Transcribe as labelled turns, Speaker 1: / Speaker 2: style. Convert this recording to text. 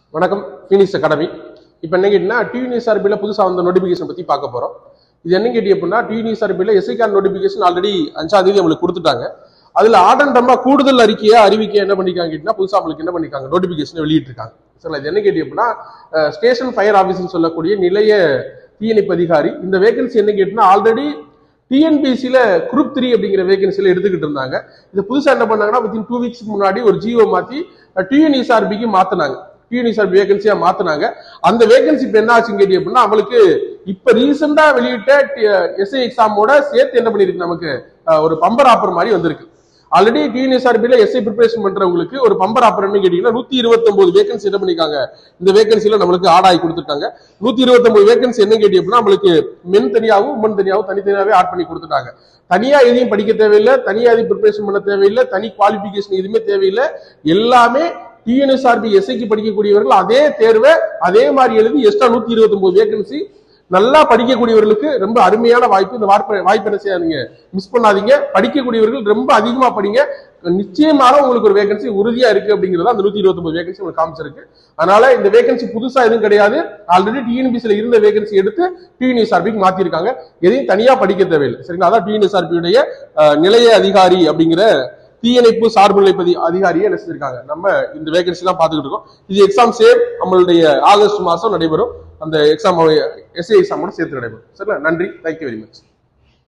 Speaker 1: வணக்கம் Phoenix academy இப்போ என்ன கேட்டீங்கன்னா டியூனிஸ் ஆர்பியில் புதுசாக வந்த நோட்டிஃபிகேஷன் பற்றி பார்க்க போகிறோம் இது என்ன கேட்டி அப்படின்னா டியூனிஸ் ஆர்பியில் எஸ்ஐகார் நோட்டிஃபிகேஷன் ஆல்ரெடி அஞ்சாம் தேதி நம்மளுக்கு கொடுத்துட்டாங்க அதில் ஆடண்டமா கூடுதல் அறிக்கையை அறிவிக்க என்ன பண்ணிருக்காங்க கேட்டிங்கன்னா புதுசாக நம்மளுக்கு என்ன பண்ணிருக்காங்க நோட்டிஃபிகேஷன் வெளியிட்டிருக்காங்க சரிங்களா இது என்ன கேட்டி அப்படின்னா ஸ்டேஷன் ஃபயர் ஆஃபீஸ்னு சொல்லக்கூடிய நிலைய தீயணைப்பு அதிகாரி இந்த வேகன்சி என்ன கேட்டினா ஆல்ரெடி டிஎன்பிசியில குரூப் த்ரீ அப்படிங்கிற வேகன்சியில எடுத்துக்கிட்டு இருந்தாங்க இது புதுசா என்ன பண்ணாங்கன்னா வித்தின் டூ வீக்ஸ் முன்னாடி ஒரு ஜியோ மாத்தி டிஎன்இஸ்ஆர்பிக்கு மாத்தினாங்க டிஎன்இஸ்ஆர்பி வேகன்சியா மாத்தினாங்க அந்த வேகன்சி இப்ப என்ன ஆச்சுன்னு கேட்டி அப்படின்னா அவங்களுக்கு இப்ப ரீசெண்டா வெளியிட்ட எஸ்ஐ எக்ஸாமோட சேர்த்து என்ன பண்ணிருக்கு நமக்கு அஹ், ஒரு பம்பர் ஆஃபர் மாதிரி வந்திருக்கு ஆல்ரெடி டிஎன்எஸ்ஆர்பில எஸ்ஐ ப்ரிப்பரேஷன் பண்றவங்களுக்கு ஒரு பம்பர் ஆஃபர் என்ன கேட்டீங்கன்னா நூத்தி இருபத்தொன்பது வேகன்சி என்ன பண்ணிருக்காங்க இந்த வேகன்சில நம்மளுக்கு ஆடாய் கொடுத்துருக்காங்க நூத்தி இருபத்தொன்பது வேகன்சி என்ன கேட்டி அப்படின்னா நம்மளுக்கு மென் தனியாகவும் உமன் தனியாகவும் தனித்தனியாவே ஆட் பண்ணி கொடுத்துட்டாங்க தனியா எதையும் படிக்க தேவையில்லை தனியா எதையும் ப்ரிப்பரேஷன் பண்ண தேவையில்லை தனி குவாலிஃபிகேஷன் எதுவுமே தேவையில்லை எல்லாமே டிஎன்எஸ்ஆர்பி எஸ்ஐக்கு படிக்கக்கூடியவர்கள் அதே தேர்வை அதே மாதிரி எழுதி எக்ஸ்ட்ரா நூத்தி இருபத்தொன்பது வேகன்சி நல்லா படிக்கக்கூடியவர்களுக்கு ரொம்ப அருமையான வாய்ப்பு இந்த வாய்ப்பு வாய்ப்பு என்ன செய்யாதீங்க மிஸ் பண்ணாதீங்க படிக்கக்கூடியவர்கள் ரொம்ப அதிகமா படிங்க நிச்சயமாக உங்களுக்கு ஒரு வேகன்சி உறுதியா இருக்கு அப்படிங்கிறது அந்த நூத்தி இருபத்தி வேகன்சி உங்களுக்கு காமிச்சிருக்கு அதனால இந்த வேகன்சி புதுசா எதுவும் கிடையாது ஆல்ரெடி டிஎன்பிசில இருந்த வேகன்சி எடுத்து டிஎன்எஸ்ஆர்பிக்கு மாத்திருக்காங்க எதையும் தனியா படிக்க தேவையில்லை சரிங்களா அதான் டிஎன்எஸ்ஆர்பியுடைய நிலைய அதிகாரி அப்படிங்கிற தீயணைப்பு சார்பு நிலைப்பதி அதிகாரியை என்ன செஞ்சிருக்காங்க நம்ம இந்த வேகன்சி தான் பார்த்துக்கிட்டு இருக்கோம் இது எக்ஸாம் சேம் நம்மளுடைய ஆகஸ்ட் மாசம் நடைபெறும் அந்த எக்ஸாம் எஸ்ஏ எக்ஸாமோட சேர்த்து நடைபெறும் சரிங்களா நன்றி தேங்க்யூ வெரி மச்